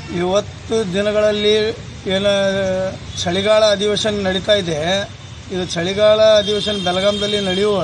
ಇವತ್ತು ದಿನಗಳಲ್ಲಿ ಏನು ಚಳಿಗಾಲ ಅಧಿವೇಶನ ನಡೀತಾ ಇದೆ ಇದು ಚಳಿಗಾಲ ಅಧಿವೇಶನ ಬೆಳಗಾಂದಲ್ಲಿ ನಡೆಯುವ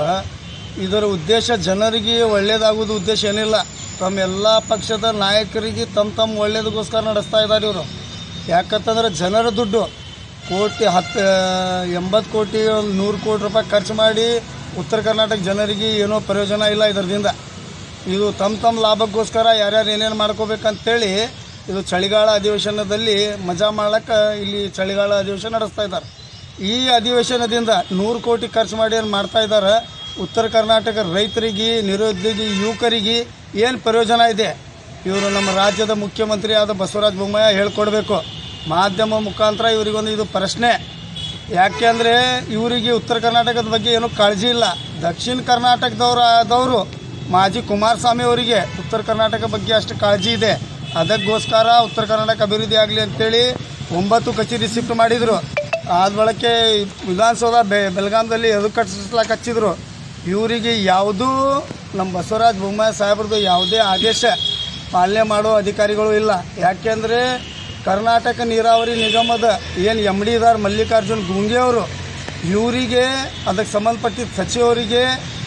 ಇದರ ಉದ್ದೇಶ ಜನರಿಗೆ ಒಳ್ಳೆಯದಾಗುವುದು ಉದ್ದೇಶ ಏನಿಲ್ಲ ತಮ್ಮ ಎಲ್ಲ ಪಕ್ಷದ ನಾಯಕರಿಗೆ ತಮ್ಮ ತಮ್ಮ ಒಳ್ಳೇದಕ್ಕೋಸ್ಕರ ನಡೆಸ್ತಾ ಇದ್ದಾರೆ ಇವರು ಯಾಕಂತಂದ್ರೆ ಜನರ ದುಡ್ಡು ಕೋಟಿ ಹತ್ತು ಎಂಬತ್ತು ಕೋಟಿ ಒಂದು ನೂರು ಕೋಟಿ ರೂಪಾಯಿ ಖರ್ಚು ಮಾಡಿ ಉತ್ತರ ಕರ್ನಾಟಕ ಜನರಿಗೆ ಏನೋ ಪ್ರಯೋಜನ ಇಲ್ಲ ಇದರಿಂದ ಇದು ತಮ್ಮ ತಮ್ಮ ಲಾಭಕ್ಕೋಸ್ಕರ ಯಾರ್ಯಾರು ಏನೇನು ಮಾಡ್ಕೋಬೇಕಂತೇಳಿ ಇದು ಚಳಿಗಾಲ ಅಧಿವೇಶನದಲ್ಲಿ ಮಜಾ ಮಾಡ್ಲಿಕ್ಕೆ ಇಲ್ಲಿ ಚಳಿಗಾಲ ಅಧಿವೇಶನ ನಡೆಸ್ತಾ ಇದ್ದಾರೆ ಈ ಅಧಿವೇಶನದಿಂದ ನೂರು ಕೋಟಿ ಖರ್ಚು ಮಾಡಿ ಏನು ಮಾಡ್ತಾ ಇದ್ದಾರೆ ಉತ್ತರ ಕರ್ನಾಟಕ ರೈತರಿಗೆ ನಿರುದ್ಯೋಗಿ ಯುವಕರಿಗೆ ಏನು ಪ್ರಯೋಜನ ಇದೆ ಇವರು ನಮ್ಮ ರಾಜ್ಯದ ಮುಖ್ಯಮಂತ್ರಿ ಆದ ಬಸವರಾಜ ಬೊಮ್ಮಾಯಿ ಹೇಳ್ಕೊಡ್ಬೇಕು ಮಾಧ್ಯಮ ಮುಖಾಂತರ ಇವರಿಗೊಂದು ಇದು ಪ್ರಶ್ನೆ ಯಾಕೆ ಅಂದರೆ ಇವರಿಗೆ ಉತ್ತರ ಕರ್ನಾಟಕದ ಬಗ್ಗೆ ಏನೂ ಕಾಳಜಿ ಇಲ್ಲ ದಕ್ಷಿಣ ಕರ್ನಾಟಕದವ್ರು ಆದವರು ಮಾಜಿ ಕುಮಾರಸ್ವಾಮಿ ಅವರಿಗೆ ಉತ್ತರ ಕರ್ನಾಟಕ ಬಗ್ಗೆ ಅಷ್ಟು ಕಾಳಜಿ ಇದೆ ಅದಕ್ಕೋಸ್ಕರ ಉತ್ತರ ಕರ್ನಾಟಕ ಅಭಿವೃದ್ಧಿ ಆಗಲಿ ಅಂತೇಳಿ ಒಂಬತ್ತು ಕಚೇರಿ ಶಿಫ್ಟ್ ಮಾಡಿದರು ಆದ ಬಳಕೆ ವಿಧಾನಸೌಧ ಬೆ ಬೆಳಗಾಂದಲ್ಲಿ ಎದು ಕಟ್ಟಿಸ್ಲಾಕ ಹಚ್ಚಿದ್ರು ಇವರಿಗೆ ಯಾವುದೂ ನಮ್ಮ ಬಸವರಾಜ ಬೊಮ್ಮಾಯಿ ಸಾಹೇಬ್ರದ್ದು ಯಾವುದೇ ಆದೇಶ ಪಾಲನೆ ಮಾಡೋ ಅಧಿಕಾರಿಗಳು ಇಲ್ಲ ಯಾಕೆಂದರೆ ಕರ್ನಾಟಕ ನೀರಾವರಿ ನಿಗಮದ ಏನು ಎಮ್ ಡಿ ಇದ್ದಾರೆ ಮಲ್ಲಿಕಾರ್ಜುನ್ ಗುಂಗೆ ಅವರು ಇವರಿಗೆ ಅದಕ್ಕೆ ಸಂಬಂಧಪಟ್ಟಿದ್ದ ಸಚಿವರಿಗೆ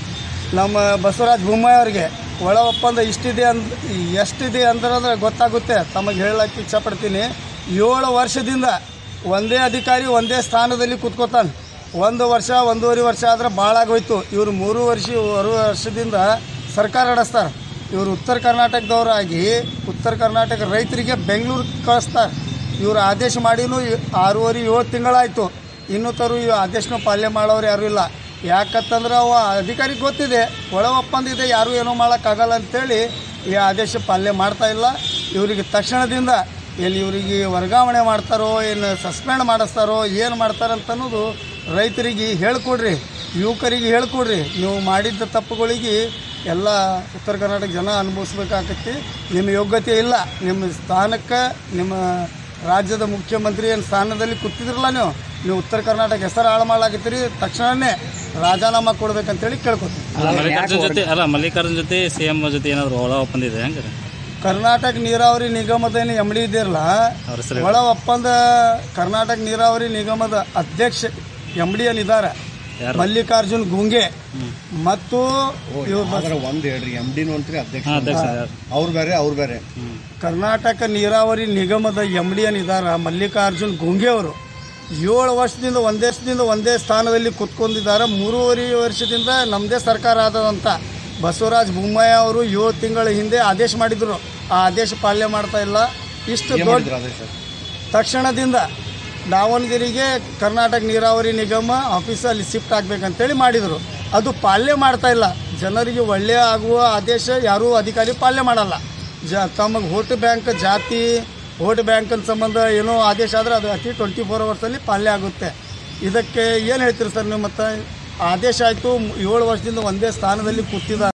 ನಮ್ಮ ಬಸವರಾಜ ಬೊಮ್ಮಾಯಿ ಅವರಿಗೆ ಒಳ ಒಪ್ಪಂದ ಇಷ್ಟಿದೆ ಅಂದ್ ಎಷ್ಟಿದೆ ಅಂದ್ರೆ ಗೊತ್ತಾಗುತ್ತೆ ತಮಗೆ ಹೇಳಕ್ಕೆ ಇಚ್ಛಪಡ್ತೀನಿ ಏಳು ವರ್ಷದಿಂದ ಒಂದೇ ಅಧಿಕಾರಿ ಒಂದೇ ಸ್ಥಾನದಲ್ಲಿ ಕೂತ್ಕೋತಾನೆ ಒಂದು ವರ್ಷ ಒಂದೂವರೆ ವರ್ಷ ಆದ್ರೆ ಭಾಳ ಆಗೋಯ್ತು ಇವರು ಮೂರು ವರ್ಷ ಮೂರು ವರ್ಷದಿಂದ ಸರ್ಕಾರ ನಡೆಸ್ತಾರೆ ಇವರು ಉತ್ತರ ಕರ್ನಾಟಕದವರಾಗಿ ಉತ್ತರ ಕರ್ನಾಟಕ ರೈತರಿಗೆ ಬೆಂಗಳೂರು ಕಳಿಸ್ತಾರೆ ಇವರು ಆದೇಶ ಮಾಡಿನೂ ಆರೂವರೆ ಏಳು ತಿಂಗಳಾಯಿತು ಇನ್ನೂ ತರು ಈ ಆದೇಶನ ಪಾಲನೆ ಮಾಡೋರು ಯಾರೂ ಇಲ್ಲ ಯಾಕಂತಂದ್ರೆ ಅವ ಅಧಿಕಾರಿಗೆ ಗೊತ್ತಿದೆ ಒಳ ಒಪ್ಪಂದ ಇದೆ ಯಾರೂ ಏನೂ ಮಾಡೋಕ್ಕಾಗಲ್ಲ ಅಂತೇಳಿ ಈ ಆದೇಶ ಪಾಲನೆ ಮಾಡ್ತಾ ಇಲ್ಲ ಇವರಿಗೆ ತಕ್ಷಣದಿಂದ ಎಲ್ಲಿ ಇವರಿಗೆ ವರ್ಗಾವಣೆ ಮಾಡ್ತಾರೋ ಏನು ಸಸ್ಪೆಂಡ್ ಮಾಡಿಸ್ತಾರೋ ಏನು ಮಾಡ್ತಾರಂತ ಅನ್ನೋದು ರೈತರಿಗೆ ಹೇಳ್ಕೊಡ್ರಿ ಯುವಕರಿಗೆ ಹೇಳ್ಕೊಡ್ರಿ ನೀವು ಮಾಡಿದ್ದ ತಪ್ಪುಗಳಿಗೆ ಎಲ್ಲ ಉತ್ತರ ಕರ್ನಾಟಕ ಜನ ಅನುಭವಿಸ್ಬೇಕಾಗತ್ತೆ ನಿಮ್ಮ ಯೋಗ್ಯತೆ ಇಲ್ಲ ನಿಮ್ಮ ಸ್ಥಾನಕ್ಕೆ ನಿಮ್ಮ ರಾಜ್ಯದ ಮುಖ್ಯಮಂತ್ರಿ ಏನು ಸ್ಥಾನದಲ್ಲಿ ಕೂತಿದ್ರಲ್ಲ ನೀವು ನೀವು ಉತ್ತರ ಕರ್ನಾಟಕ ಹೆಸರು ಹಾಳು ಮಾಡಲಾಕತ್ತೀರಿ ತಕ್ಷಣವೇ ರಾಜೀನಾಮೆ ಕೊಡ್ಬೇಕಂತೇಳಿ ಕೇಳ್ಕೊತೀನಿ ಅಲ್ಲ ಮಲ್ಲಿಕಾರ್ಜುನ್ ಜೊತೆ ಅಲ್ಲ ಮಲ್ಲಿಕಾರ್ಜುನ್ ಜೊತೆ ಸಿ ಎಂ ಜೊತೆ ಏನಾದ್ರು ಒಳ ಒಪ್ಪಂದ ಇದೆ ಹೆಂಗೆ ಕರ್ನಾಟಕ ನೀರಾವರಿ ನಿಗಮದ ಏನು ಎಮ್ ಡಿ ಇದೆಯಲ್ಲ ಅವ್ರ ಹೆಸರು ಒಳ ಒಪ್ಪಂದ ಕರ್ನಾಟಕ ನೀರಾವರಿ ನಿಗಮದ ಅಧ್ಯಕ್ಷ ಎಮ್ ಡಿ ಏನಿದ್ದಾರೆ ಯಾರು? ಮಲ್ಲಿಕಾರ್ಜುನ್ ಗುಂಗೆ ಮತ್ತು ಇವ್ರು ಬಸ್- ಆದ್ರೆ ಒಂದ್ ಹೇಳ್ರಿ ಎಮ್ ಡಿನೂ ಅಂತ್ರಿ ಅಧ್ಯಕ್ಷ ಹಾಂ ಅಧ್ಯಕ್ಷ ಯಾರು ಅವ್ರು ಬೇರೆ ಅವ್ರು ಬೇರೆ ಹ್ಞೂ ಕರ್ನಾಟಕ ನೀರಾವರಿ ನಿಗಮದ ಎಮ್ ಡಿ ಏನಿದ್ದಾರೆ ಮಲ್ಲಿಕಾರ್ಜುನ್ ಗುಂಗೆ ಅವರು ಏಳು ವರ್ಷದಿಂದ ಒಂದೇ ವರ್ಷದಿಂದ ಒಂದೇ ಸ್ಥಾನದಲ್ಲಿ ಕುತ್ಕೊಂಡಿದ್ದಾರೆ ಮೂರುವರೆ ವರ್ಷದಿಂದ ನಮ್ಮದೇ ಸರ್ಕಾರ ಆದದಂತ ಬಸವರಾಜ ಬೊಮ್ಮಾಯಿ ಅವರು ಏಳು ತಿಂಗಳ ಹಿಂದೆ ಆದೇಶ ಮಾಡಿದರು ಆ ಆದೇಶ ಪಾಲನೆ ಮಾಡ್ತಾ ಇಲ್ಲ ಇಷ್ಟು ಏನ್ ದೊಡ್ಡ ಮಾಡಿದ್ರು ಆದೇಶ ತಕ್ಷಣದಿಂದ ದಾವಣಗೆರೆಗೆ ಕರ್ನಾಟಕ ನೀರಾವರಿ ನಿಗಮ ಆಫೀಸಲ್ಲಿ ಶಿಫ್ಟ್ ಆಗಬೇಕಂತೇಳಿ ಮಾಡಿದರು ಅದು ಪಾಲನೆ ಮಾಡ್ತಾ ಇಲ್ಲ ಜನರಿಗೆ ಒಳ್ಳೆಯ ಆಗುವ ಆದೇಶ ಯಾರೂ ಅಧಿಕಾರಿ ಪಾಲನೆ ಮಾಡಲ್ಲ ಜ ತಮಗೆ ವೋಟ್ ಬ್ಯಾಂಕ್ ಜಾತಿ ವೋಟ್ ಬ್ಯಾಂಕಿನ ಸಂಬಂಧ ಏನೋ ಆದೇಶ ಆದರೆ ಅದು ಅತಿ ಟ್ವೆಂಟಿ ಫೋರ್ ಅವರ್ಸಲ್ಲಿ ಪಾಲನೆ ಆಗುತ್ತೆ ಇದಕ್ಕೆ ಏನು ಹೇಳ್ತೀರಿ ಸರ್ ನೀವು ಮತ್ತು ಆದೇಶ ಆಯಿತು ಏಳು ವರ್ಷದಿಂದ ಒಂದೇ ಸ್ಥಾನದಲ್ಲಿ ಕೂತಿದ್ದಾರೆ